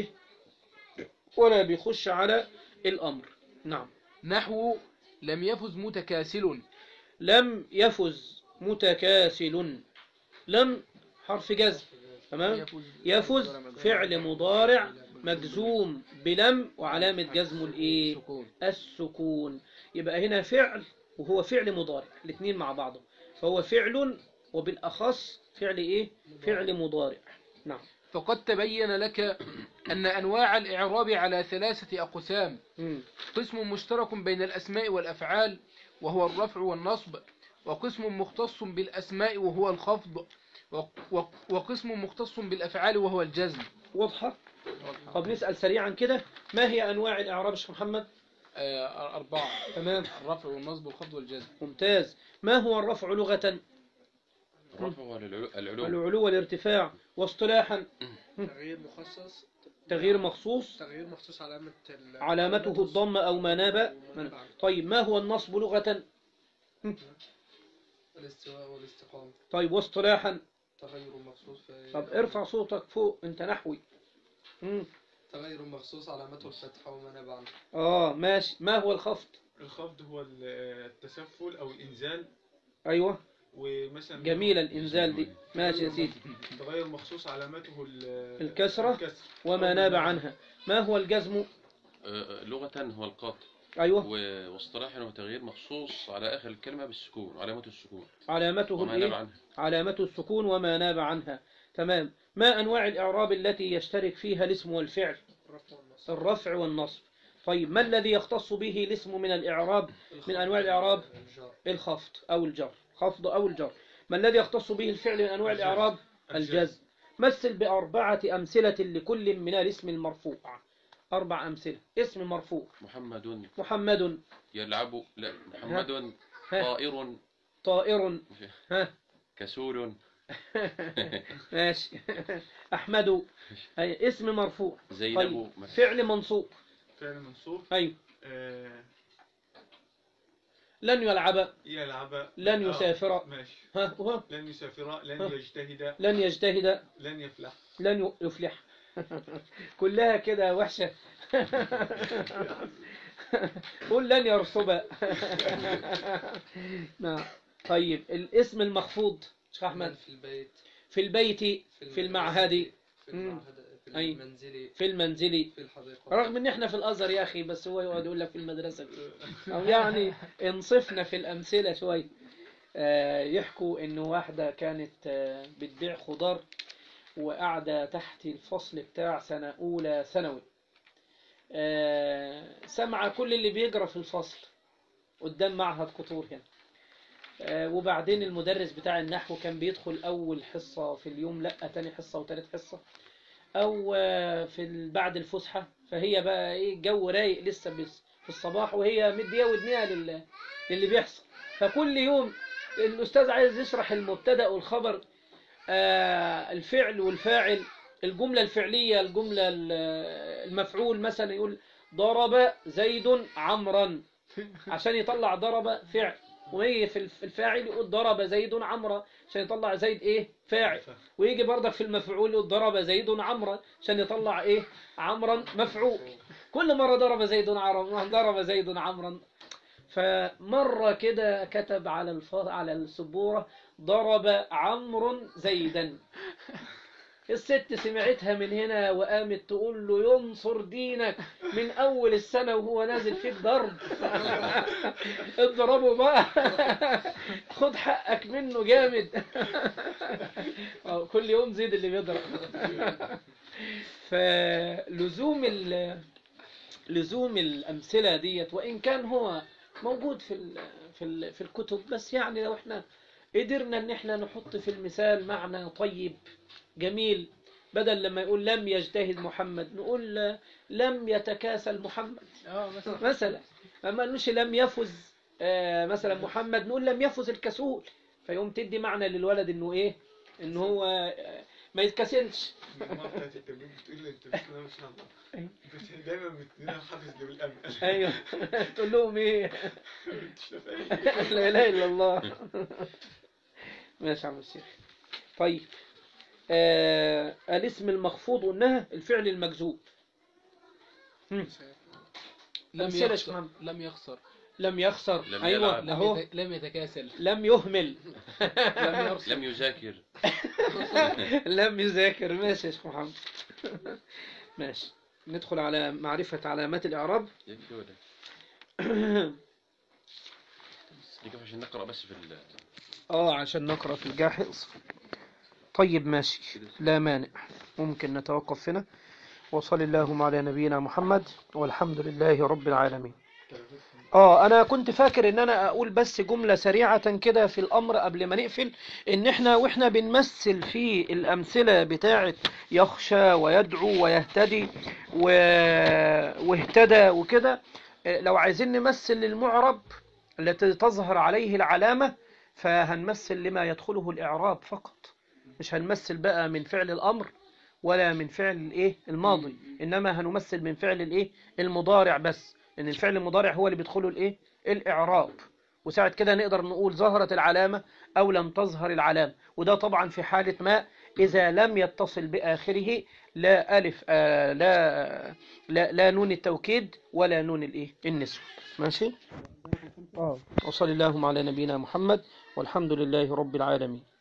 ولا بيخش على الامر نعم نحو لم يفز متكاسل لم يفز متكاسل لم حرف جزم تمام يفز فعل مضارع مجزوم بلم وعلامة جزمه الايه سكون السكون يبقى هنا فعل وهو فعل مضارع الاثنين مع بعضهم فهو فعل وبالأخص فعل إيه فعل مضارع نعم فقد تبين لك أن أنواع الإعراب على ثلاثة أقسام مم. قسم مشترك بين الأسماء والأفعال وهو الرفع والنصب وقسم مختص بالأسماء وهو الخفض و- و- وقسم مختص بالأفعال وهو الجزم واضحة طب نسأل سريعا كده ما هي أنواع الإعراب يا شيخ محمد آه، أربعة تمام الرفع والنصب والخفض والجزم ممتاز ما هو الرفع لغة الرفع والعلو العلو العلو والارتفاع واصطلاحا تغيير مخصص تغيير مخصوص تغيير مخصوص علامة ال- علامته الضم أو ما ناب من- طيب ما هو النصب لغة الاستواء والاستقامة طيب واصطلاحا تغير مخصوص في طب ارفع صوتك فوق انت نحوي مم. تغير مخصوص علامته الفتحة وما ناب عنه اه ماشي ما هو الخفض الخفض هو ال- التسفل او الانزال ايوه ومثلا جميلة الانزال دي ماشي يا سيدي تغير مخصوص علامته ال- الكسرة الكسر وما ناب عنها ما هو الجزم آه، لغة هو القطع ايوه و- واصطلاحا هو تغيير مخصوص على آخر الكلمة بالسكون علامة السكون علامته وما ناب الايه عنها علامته السكون وما ناب عنها تمام ما انواع الاعراب التي يشترك فيها الاسم والفعل الرفع والنصب الرفع والنصب طيب ما الذي يختص به الاسم من الاعراب من أنواع الإعراب؟ الجر الخفض او الجر خفض او الجر ما الذي يختص به الفعل من انواع الجزم. الاعراب الجزم مثل بأربعة أمثلة لكل من الاسم المرفوع أربع أمثلة اسم مرفوع محمد محمد يلعب لا محمد ها طائر طائر ها كسول ماشي أحمد أي اسم مرفوع زينب طيب مثلا. فعل منصوب فعل منصوب أيوه آه، لن يلعب يلعب لن آه، يسافر ماشي ها وها لن يسافر لن ها. يجتهد لن يجتهد لن يفلح لن يفلح كلها كده وحشة قول لن يرسب نعم طيب الاسم المخفوض شيخ أحمد في البيت في البيت المدرسة، في المعهد في مم. المعهد في أي. المنزل في المنزل في الحديقة رغم ان احنا في الازهر يا اخي بس هو يقعد يقول لك في المدرسه او يعني انصفنا في الامثله شوي آه، يحكوا انه واحده كانت آه، بتبيع خضار وقاعده تحت الفصل بتاع سنه اولى ثانوي آه، سمع كل اللي بيجرى في الفصل قدام معهد قطور هنا آه، وبعدين المدرس بتاع النحو كان بيدخل اول حصه في اليوم لا تاني حصه وتالت حصه او آه، في ال- بعد الفسحه فهي بقى ايه الجو رايق لسه بس- في الصباح وهي مديه ودنيها لل- للي بيحصل فكل يوم الاستاذ عايز يشرح المبتدا والخبر آه، الفعل والفاعل الجمله الفعليه الجمله ال- المفعول مثلا يقول ضرب زيد عمرا عشان يطلع ضرب فعل ويجي في الف- الفاعل يقول ضرب زيد عمرا عشان يطلع زيد ايه فاعل ويجي برضك في المفعول يقول ضرب زيد عمرا عشان يطلع ايه عمرا مفعول كل مرة ضرب زيد عمرا ضرب زيد عمرا فمرة كده كتب على الف... على السبورة ضرب عمرو زيدا الست سمعتها من هنا وقامت تقول له ينصر دينك من أول السنة وهو نازل فيك ضرب اضربه بقى خد حقك منه جامد أو كل يوم زيد اللي بيضرب فلزوم ال... لزوم الأمثلة ديت وإن كان هو موجود في ال... في ال... في الكتب بس يعني لو احنا قدرنا ان احنا نحط في المثال معنى طيب جميل بدل لما يقول لم يجتهد محمد نقول لم يتكاسل محمد اه مثلا مثلا اما نقولش لم يفز آه، مثلا محمد نقول لم يفز الكسول فيقوم تدي معنى للولد انه ايه ان هو آه، ما يتكسلش المجموعة بتاعت التمرين بتقول لي انت بسم الله ما شاء الله بت- دايما بتدينا حافز بالامل ايوه تقول لهم ايه تشوف ايه لا اله الا الله ماشي يا عم الشيخ طيب آه الاسم المخفوض قلناها الفعل المجذوب هم. لم أمثلة يا شيخ يخسر محمد. لم يخسر لم يخسر لم ايوه يلعب. لم, اهو يت... لم يتكاسل لم يهمل لم يرسل لم يذاكر لم يذاكر ماشي يا شيخ محمد ماشي ندخل على معرفة علامات الإعراب يكفي ولا يكفي عشان نقرأ بس في ال- اه عشان نقرأ في الجاحظ طيب ماشي لا مانع ممكن نتوقف هنا وصل اللهم على نبينا محمد والحمد لله رب العالمين اه انا كنت فاكر ان انا اقول بس جملة سريعة كده في الامر قبل ما نقفل ان احنا واحنا بنمثل في الامثلة بتاعة يخشى ويدعو ويهتدي و... واهتدى وكده آه، لو عايزين نمثل للمعرب التي تظهر عليه العلامة فهنمثل لما يدخله الإعراب فقط مش هنمثل بقى من فعل الأمر ولا من فعل الايه الماضي إنما هنمثل من فعل الايه المضارع بس لأن الفعل المضارع هو اللي بيدخله الايه الإعراب وساعة كده نقدر نقول ظهرت العلامة أو لم تظهر العلامة وده طبعا في حالة ما إذا لم يتصل بآخره لا ألف آه لا لا لا نون التوكيد ولا نون الايه النسوة ماشي اه وصلى اللهم على نبينا محمد والحمد لله رب العالمين